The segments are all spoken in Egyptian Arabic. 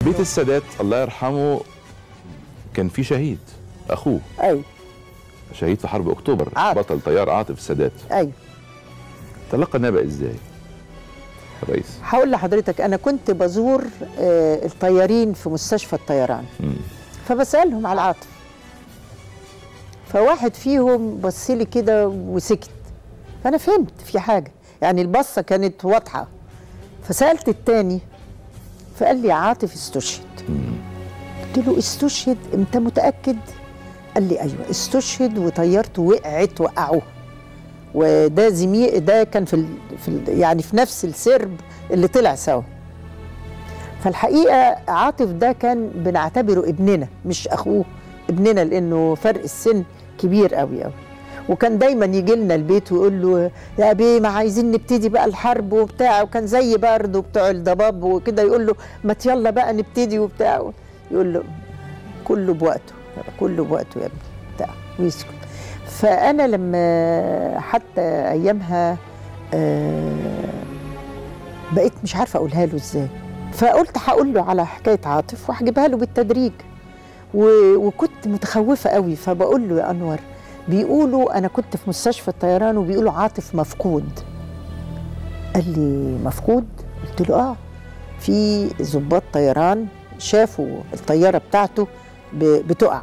بيت السادات الله يرحمه كان فيه شهيد اخوه ايوه شهيد في حرب اكتوبر عاطف. بطل طيار عاطف السادات ايوه تلقى النبأ ازاي الرئيس هقول لحضرتك انا كنت بزور آه، الطيارين في مستشفى الطيران مم. فبسالهم على العاطف فواحد فيهم بص لي كده وسكت فانا فهمت في حاجه يعني البصه كانت واضحه فسالت التاني فقال لي عاطف استشهد قلت له استشهد انت متاكد قال لي ايوه استشهد وطيارته وقعت وقعوه وده زميل ده كان في, ال... في ال... يعني في نفس السرب اللي طلع سوا فالحقيقه عاطف ده كان بنعتبره ابننا مش اخوه ابننا لانه فرق السن كبير قوي قوي وكان دايما يجي لنا البيت ويقول له يا بيه ما عايزين نبتدي بقى الحرب وبتاع وكان زي برضه بتوع الضباب وكده يقول له ما يلا بقى نبتدي وبتاع يقول له كله بوقته كله بوقته يا ابني بتاع ويسكت فانا لما حتى ايامها آه، بقيت مش عارفه اقولها له ازاي فقلت هقول له على حكايه عاطف وهجيبها له بالتدريج و- وكنت متخوفه قوي فبقول له يا انور بيقولوا انا كنت في مستشفى الطيران وبيقولوا عاطف مفقود قال لي مفقود قلت له اه في ضباط طيران شافوا الطياره بتاعته ب- بتقع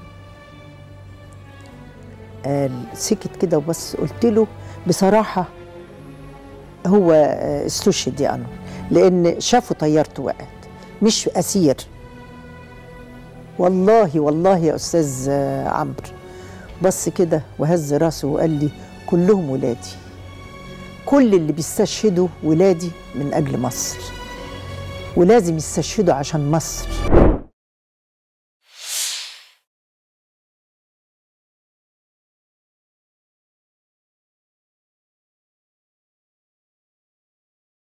قال سكت كده وبس قلت له بصراحه هو آه، استشهد يا انور لان شافوا طيارته وقعت مش اسير والله والله يا استاذ آه، عمرو بص كده وهز راسه وقال لي كلهم ولادي كل اللي بيستشهدوا ولادي من اجل مصر ولازم يستشهدوا عشان مصر